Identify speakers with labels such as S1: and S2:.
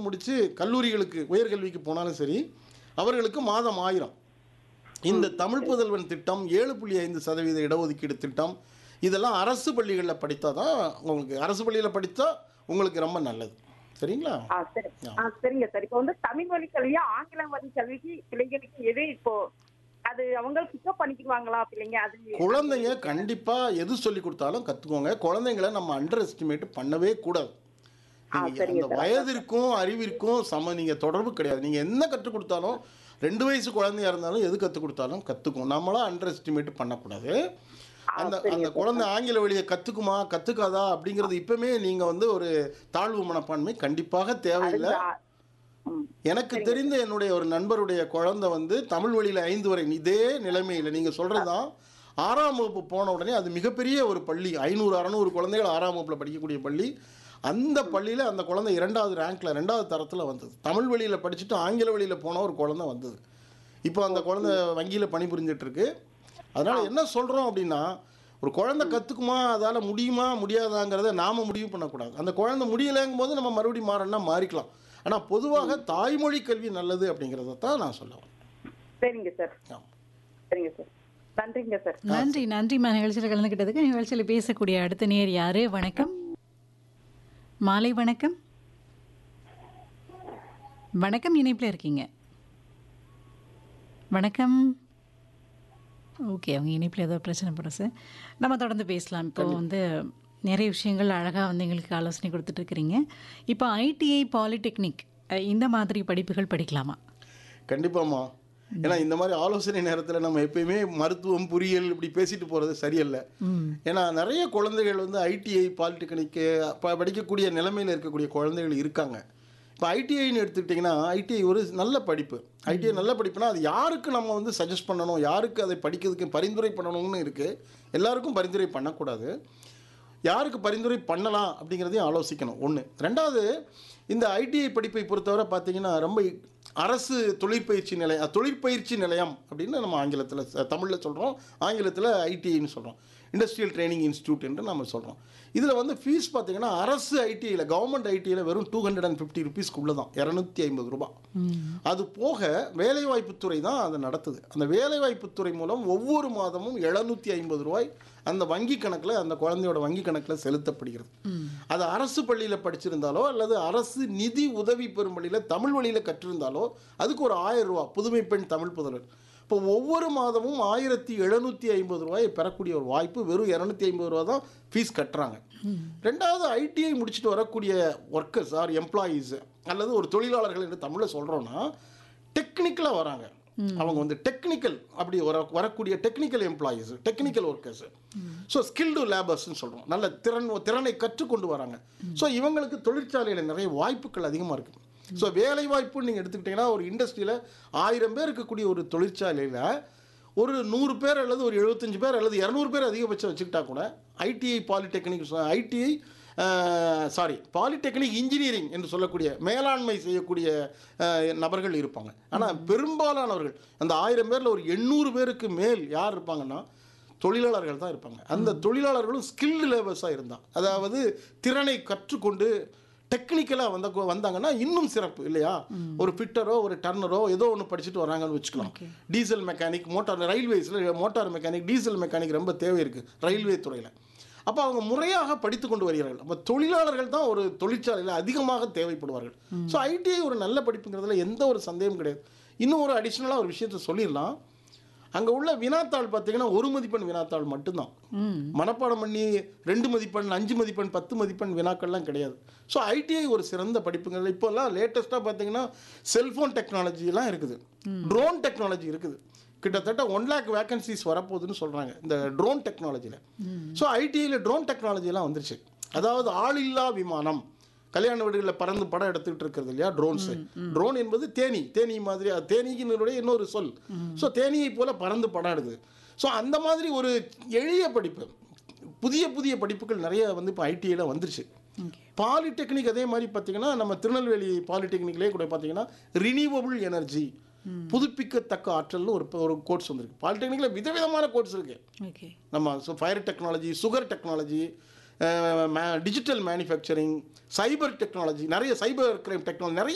S1: முடித்து கல்லூரிகளுக்கு உயர்கல்விக்கு போனாலும் சரி அவர்களுக்கு மாதம் ஆயிரம் இந்த தமிழ் புதல்வன் திட்டம் ஏழு புள்ளி ஐந்து சதவீத இடஒதுக்கீடு திட்டம் இதெல்லாம் அரசு பள்ளிகளில் படித்தா தான் உங்களுக்கு அரசு பள்ளியில் படித்தா உங்களுக்கு ரொம்ப நல்லது சரிங்களா
S2: ஆ சரி ஆ சரிங்க சார் இப்போ வந்து தமிழ் வழி கல்வியா ஆங்கிலம் வழி கல்விக்கு பிள்ளைங்களுக்கு எது இப்போ அது அவங்க பிக்கப் பண்ணிக்குவாங்களா பிள்ளைங்க அது
S1: குழந்தைங்க கண்டிப்பாக எது சொல்லி கொடுத்தாலும் கற்றுக்கோங்க குழந்தைங்கள நம்ம அண்டர் எஸ்டிமேட் பண்ணவே கூடாது நீங்க
S2: சரிங்க
S1: அந்த வயதிற்கும் அறிவிற்கும் சம நீங்கள் தொடர்பு கிடையாது நீங்கள் என்ன கற்றுக் கொடுத்தாலும் ரெண்டு வயசு குழந்தையா இருந்தாலும் எது கற்றுக் கொடுத்தாலும் கற்றுக்கும் நம்மளாம் அண்டர் எஸ்டிமேட் பண்ணக்கூடாது அந்த அந்த குழந்தை ஆங்கில வழியை கற்றுக்குமா கற்றுக்காதா அப்படிங்கிறது இப்பவுமே நீங்கள் வந்து ஒரு தாழ்வு மனப்பான்மை கண்டிப்பாக தேவையில்லை
S2: ம்.
S1: எனக்கு தெரிந்த என்னுடைய ஒரு நண்பருடைய குழந்தை வந்து தமிழ் வழியில் ஐந்து வரை இதே நிலைமையில் நீங்கள் சொல்கிறது தான் ஆறாம் வகுப்பு போன உடனே அது மிகப்பெரிய ஒரு பள்ளி ஐநூறு அறநூறு குழந்தைகள் ஆறாம் வகுப்பில் படிக்கக்கூடிய பள்ளி அந்த பள்ளியில் அந்த குழந்தை இரண்டாவது ரேங்க்கில் ரெண்டாவது தரத்தில் வந்தது தமிழ் வழியில் படிச்சுட்டு ஆங்கில வழியில் போன ஒரு குழந்தை வந்தது இப்போ அந்த குழந்தை வங்கியில் பணிபுரிஞ்சிட்டு இருக்கு அதனால் என்ன சொல்கிறோம் அப்படின்னா ஒரு குழந்தை கற்றுக்குமா அதால் முடியுமா முடியாதாங்கிறத நாம் முடிவு பண்ணக்கூடாது அந்த குழந்தை முடியலைங்கும் போது நம்ம மறுபடியும் மாறணும்னா மாறிக்கலாம் ஆனால் பொதுவாக தாய்மொழி கல்வி நல்லது அப்படிங்கிறத தான் நான் சொல்ல வரேன்
S2: சரிங்க சார்
S1: ஆமா.
S2: சரிங்க சார் நன்றிங்க சார்
S3: நன்றி நன்றிம்மா நிகழ்ச்சியில் கலந்துக்கிட்டதுக்கு நிகழ்ச்சியில் பேசக்கூடிய அடுத்த நேர் யாரு வணக்கம் மாலை வணக்கம் வணக்கம் இணைப்பில் இருக்கீங்க வணக்கம் ஓகே அவங்க இணைப்பில் ஏதோ பிரச்சனை போட சார் நம்ம தொடர்ந்து பேசலாம் இப்போ வந்து நிறைய விஷயங்கள் அழகாக வந்து எங்களுக்கு ஆலோசனை கொடுத்துட்டு இருக்கிறீங்க இப்போ ஐடிஐ பாலிடெக்னிக் அஹ், இந்த மாதிரி படிப்புகள் படிக்கலாமா
S1: கண்டிப்பாம்மா ஏன்னா இந்த மாதிரி ஆலோசனை நேரத்தில் நம்ம எப்பயுமே மருத்துவம் பொறியியல் இப்படி பேசிட்டு போகிறது சரியல்ல
S3: ம்
S1: ஏன்னா நிறைய குழந்தைகள் வந்து ஐடிஐ பாலிடெக்னிக்கு ப- படிக்கக்கூடிய நிலைமையில் இருக்கக்கூடிய குழந்தைகள் இருக்காங்க இப்போ ஐடிஐன்னு எடுத்துக்கிட்டிங்கன்னா ஐடிஐ ஒரு நல்ல படிப்பு ஐடிஐ நல்ல படிப்புனா அது யாருக்கு நம்ம வந்து சஜஸ்ட் பண்ணணும் யாருக்கு அதை படிக்கிறதுக்கு பரிந்துரை பண்ணணும்னு இருக்குது எல்லாருக்கும் பரிந்துரை பண்ணக்கூடாது யாருக்கு பரிந்துரை பண்ணலாம் அப்படிங்கிறதையும் ஆலோசிக்கணும் ஒன்று ரெண்டாவது இந்த ஐடிஐ படிப்பை பொறுத்தவரை பார்த்தீங்கன்னா ரொம்ப அரசு தொழிற்பயிற்சி நிலையம் தொழிற்பயிற்சி நிலையம் அப்படின்னு நம்ம ஆங்கிலத்தில் தமிழில் சொல்கிறோம் ஆங்கிலத்தில் ஐடிஐன்னு சொல்கிறோம் இண்டஸ்ட்ரியல் ட்ரைனிங் இன்ஸ்டியூட் என்று நம்ம சொல்கிறோம் இதில் வந்து ஃபீஸ் பார்த்தீங்கன்னா அரசு ஐடிஐயில் கவர்மெண்ட் ஐடிஐயில் வெறும் டூ ஹண்ட்ரட் அண்ட் ஃபிஃப்டி ருபீஸ்க்குள்ளே தான் இரநூத்தி ஐம்பது ரூபாய் அது போக வேலைவாய்ப்புத்துறை தான் அதை நடத்துது அந்த வேலைவாய்ப்புத்துறை மூலம் ஒவ்வொரு மாதமும் எழுநூற்றி ஐம்பது ரூபாய் அந்த வங்கி கணக்கில் அந்த குழந்தையோட வங்கி கணக்கில் செலுத்தப்படுகிறது அது அரசு பள்ளியில் படிச்சிருந்தாலோ அல்லது அரசு நிதி உதவி பெறும் பள்ளியில் தமிழ் வழியில் கற்றிருந்தாலோ அதுக்கு ஒரு ஆயிரம் ரூபா புதுமை பெண் தமிழ் புதல்வர் இப்போ ஒவ்வொரு மாதமும் ஆயிரத்தி எழுநூற்றி ஐம்பது ரூபாயை பெறக்கூடிய ஒரு வாய்ப்பு வெறும் இரநூத்தி ஐம்பது ரூபா தான் ஃபீஸ் கட்டுறாங்க ரெண்டாவது ஐடிஐ முடிச்சுட்டு வரக்கூடிய ஒர்க்கர்ஸ் ஆர் எம்ப்ளாயீஸ் அல்லது ஒரு தொழிலாளர்கள் என்று தமிழில் சொல்கிறோன்னா டெக்னிக்கலாக வராங்க அவங்க வந்து டெக்னிக்கல் அப்படி வர வரக்கூடிய technical employees technical workers so skilled லேபர்ஸ்னு சொல்கிறோம் நல்ல திறன் திறனை கற்றுக்கொண்டு வராங்க ஸோ இவங்களுக்கு தொழிற்சாலையில் நிறைய வாய்ப்புகள் அதிகமாக இருக்குது ஸோ வேலை வாய்ப்புன்னு நீங்கள் எடுத்துக்கிட்டிங்கன்னா ஒரு இண்டஸ்ட்ரியில் ஆயிரம் பேர் இருக்கக்கூடிய ஒரு தொழிற்சாலையில் ஒரு நூறு பேர் அல்லது ஒரு எழுபத்தஞ்சு பேர் அல்லது இரநூறு பேர் அதிகபட்சம் வச்சுக்கிட்டா கூட ITI polytechnic ITI sorry polytechnic engineering என்று சொல்லக்கூடிய மேலாண்மை செய்யக்கூடிய அஹ், நபர்கள் இருப்பாங்க ஆனால் பெரும்பாலானவர்கள் அந்த ஆயிரம் பேரில் ஒரு எண்ணூறு பேருக்கு மேல் யார் இருப்பாங்கன்னா தொழிலாளர்கள் தான் இருப்பாங்க அந்த தொழிலாளர்களும் ஸ்கில்டு லேபர்ஸாக இருந்தான் அதாவது திறனை கற்றுக்கொண்டு டெக்னிக்கலாக வந்த வந்தாங்கன்னா இன்னும் சிறப்பு இல்லையா ஒரு ஃபிட்டரோ ஒரு டர்னரோ ஏதோ ஒன்று படிச்சுட்டு வராங்கன்னு வச்சுக்கலாம் டீசல் மெக்கானிக் மோட்டார் ரயில்வேஸில் மோட்டார் மெக்கானிக் டீசல் மெக்கானிக் ரொம்ப தேவை இருக்குது ரயில்வே துறையில் அப்போ அவங்க முறையாக படித்து கொண்டு வருகிறார்கள் அப்போ தொழிலாளர்கள் தான் ஒரு தொழிற்சாலையில் அதிகமாக தேவைப்படுவார்கள் ஸோ ஐடிஐ ஒரு நல்ல படிப்புங்கிறதுல எந்த ஒரு சந்தேகமும் கிடையாது இன்னும் ஒரு அடிஷ்னலாக ஒரு விஷயத்தை சொல்லிடலாம் அங்கே உள்ள வினாத்தாள் பார்த்தீங்கன்னா ஒரு மதிப்பெண் வினாத்தாள் மட்டும்தான்
S3: ம்
S1: மனப்பாடம் பண்ணி ரெண்டு மதிப்பெண் அஞ்சு மதிப்பெண் பத்து மதிப்பெண் வினாக்கள்லாம் கிடையாது ஸோ ஐடிஐ ஒரு சிறந்த படிப்புங்கிறது இப்போல்லாம் லேட்டஸ்ட்டாக பார்த்தீங்கன்னா செல்ஃபோன் டெக்னாலஜிலாம் இருக்குது ட்ரோன் டெக்னாலஜி இருக்குது கிட்டத்தட்ட ஒன் லேக் வேகன்சிஸ் வரப்போகுதுன்னு சொல்கிறாங்க இந்த ட்ரோன் டெக்னாலஜியில் ஸோ ஐடிஐயில் ட்ரோன் டெக்னாலஜிலாம் வந்துருச்சு அதாவது ஆளில்லா விமானம் கல்யாண வீடுகளில் பறந்து படம் எடுத்துக்கிட்டு இருக்கிறது இல்லையா ட்ரோன்ஸு ட்ரோன் என்பது தேனி தேனி மாதிரி அது தேனீக்கினுடைய இன்னொரு சொல் ஸோ தேனியை போல பறந்து படம் எடுக்குது ஸோ அந்த மாதிரி ஒரு எளிய படிப்பு புதிய புதிய படிப்புகள் நிறைய வந்து இப்போ ஐடிஐயில் வந்துருச்சு பாலிடெக்னிக் அதே மாதிரி பார்த்தீங்கன்னா நம்ம திருநெல்வேலி பாலிடெக்னிக்லேயே கூட பார்த்தீங்கன்னா ரினியூவபிள் எனர்ஜி புதுப்பிக்கத்தக்க ஆற்றல்னு ஒரு ஒரு கோர்ஸ் வந்திருக்கு பாலிடெக்னிக்கில் விதவிதமான கோர்ஸ் இருக்குது
S3: ஓகே
S1: நம்ம so fire technology sugar technology digital manufacturing cyber technology நிறைய சைபர் கிரைம் டெக்னாலஜி நிறைய